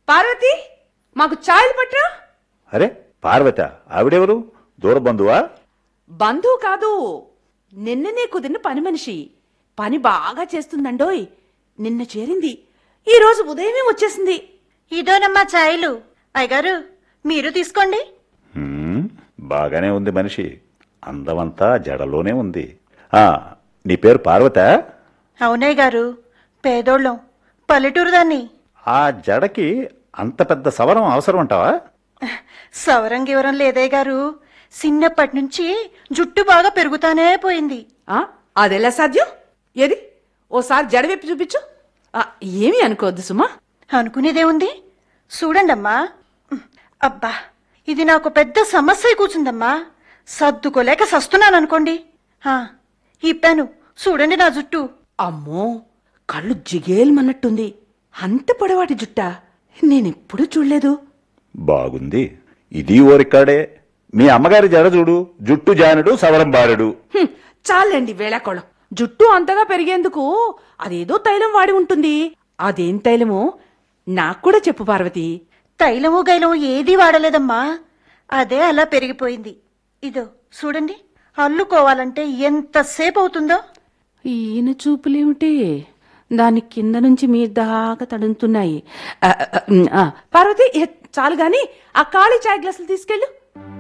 పార్వతి మాకు ఛాయలు పట్రా అరే పార్వత ఆవిడెవరు దూర బంధువా బంధువు కాదు నిన్ననే కుదిరిన పని మనిషి పని బాగా చేస్తుందండోయ్ నిన్న చేరింది ఈ రోజు ఉదయమే వచ్చేసింది ఇదోనమ్మా ఛాయలు అయ్యగారు మీరు తీసుకోండి హ్మ్, బాగానే ఉంది మనిషి అందమంతా జడలోనే ఉంది ఆ నీ పేరు పార్వత అవునయ్య గారు పేదోళ్ళం పల్లెటూరు దాన్ని ఆ జడకి అంత పెద్ద సవరం అవసరం అంటావా సవరం గివరం లేదయ్య గారు చిన్నప్పటి నుంచి జుట్టు బాగా పెరుగుతానే పోయింది ఆ అదెలా సాధ్యం ఏది ఓసారి జడవెప్పి చూపించు ఆ, ఏమీ అనుకోవద్దు సుమా అనుకునేదేముంది చూడండమ్మా అబ్బా ఇది నాకు పెద్ద సమస్య అయి కూర్చుందమ్మా సర్దుకోలేక సస్తున్నాననుకోండి ఆ, ఇప్పాను చూడండి నా జుట్టు అమ్మో కళ్ళు జిగేల్మన్నట్టుంది అంత పొడవాటి జుట్ట నేనెప్పుడూ చూడలేదు బాగుంది ఇది ఓ రికార్డే మీ అమ్మగారి జడ చూడు జుట్టు జానుడు సవరం బారుడు హ్మ్, చాలండి వేళాకోళం జుట్టు అంతగా పెరిగేందుకు అదేదో తైలం వాడి ఉంటుంది అదేం తైలమో నాకు కూడా చెప్పు పార్వతి తైలము గైలము ఏదీ వాడలేదమ్మా అదే అలా పెరిగిపోయింది ఇదో చూడండి అల్లుకోవాలంటే ఎంతసేపు అవుతుందో ఈయన చూపులేమిటి దాని కింద నుంచి మీ దాకా తడుతున్నాయి ఆ, ఆ, ఆ, పార్వతి ఏ, చాలు గాని ఆ ఖాళీ చాయ్ గ్లాసులు తీసుకెళ్ళు